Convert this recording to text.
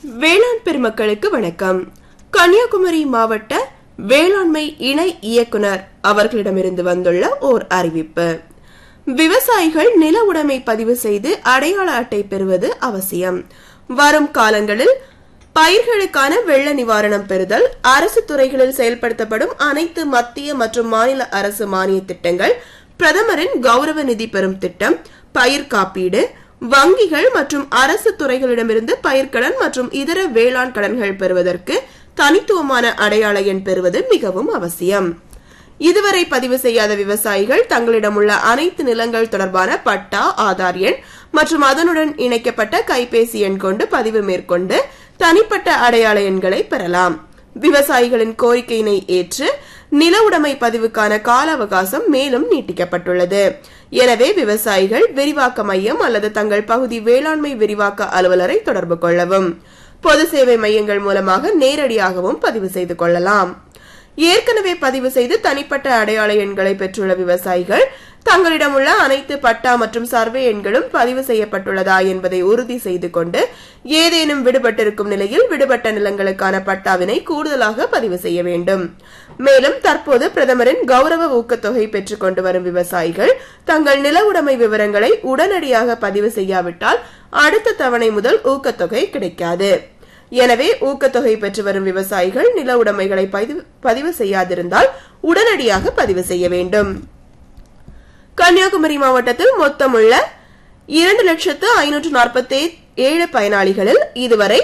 வேளாண் பெருமக்களுக்கு வணக்கம் கன்னியாகுமரி மாவட்ட வேளாண்மை இணை இயக்குனர் அவர்களிடமிருந்து வந்துள்ள ஓர் அறிவிப்பு விவசாயிகள் நில உடைமை பதிவு செய்து அடையாள அட்டை பெறுவது அவசியம் வரும் காலங்களில் பயிர்களுக்கான வெள்ள நிவாரணம் பெறுதல் அரசு துறைகளில் செயல்படுத்தப்படும் அனைத்து மத்திய மற்றும் மாநில அரசு மானிய திட்டங்கள் பிரதமரின் கௌரவ நிதி பெறும் திட்டம் பயிர் காப்பீடு வங்கிகள் மற்றும் அரசு துறைகளிடமிருந்து பயிர்க்கடன் மற்றும் இதர வேளாண் கடன்கள் பெறுவதற்கு தனித்துவமான அடையாள எண் பெறுவது மிகவும் அவசியம் இதுவரை பதிவு செய்யாத விவசாயிகள் தங்களிடம் உள்ள அனைத்து நிலங்கள் தொடர்பான பட்டா ஆதார் எண் மற்றும் அதனுடன் இணைக்கப்பட்ட கைபேசி எண் கொண்டு பதிவு மேற்கொண்டு தனிப்பட்ட அடையாள எண்களை பெறலாம் விவசாயிகளின் கோரிக்கையினை ஏற்று நில உடைமை பதிவுக்கான கால அவகாசம் மேலும் நீட்டிக்கப்பட்டுள்ளது எனவே விவசாயிகள் விரிவாக்க மையம் அல்லது தங்கள் பகுதி வேளாண்மை விரிவாக்க அலுவலரை தொடர்பு கொள்ளவும் பொது சேவை மையங்கள் மூலமாக நேரடியாகவும் பதிவு செய்து கொள்ளலாம் ஏற்கனவே பதிவு செய்து தனிப்பட்ட அடையாள எண்களை பெற்றுள்ள விவசாயிகள் தங்களிடம் உள்ள அனைத்து பட்டா மற்றும் சர்வே எண்களும் பதிவு செய்யப்பட்டுள்ளதா என்பதை உறுதி செய்து கொண்டு ஏதேனும் விடுபட்டிருக்கும் நிலையில் விடுபட்ட நிலங்களுக்கான பட்டாவினை கூடுதலாக பதிவு செய்ய வேண்டும் மேலும் தற்போது பிரதமரின் கௌரவ ஊக்கத்தொகை பெற்றுக் கொண்டு வரும் விவசாயிகள் தங்கள் நில உடைமை விவரங்களை உடனடியாக பதிவு செய்யாவிட்டால் அடுத்த தவணை முதல் ஊக்கத்தொகை கிடைக்காது எனவே ஊக்கத்தொகை பெற்று வரும் விவசாயிகள் நில உடைமைகளை பதிவு செய்யாதிருந்தால் உடனடியாக பதிவு செய்ய வேண்டும் கன்னியாகுமரி மாவட்டத்தில் மொத்தமுள்ள இரண்டு லட்சத்து ஐநூற்று நாற்பத்தி ஏழு பயனாளிகளில் இதுவரை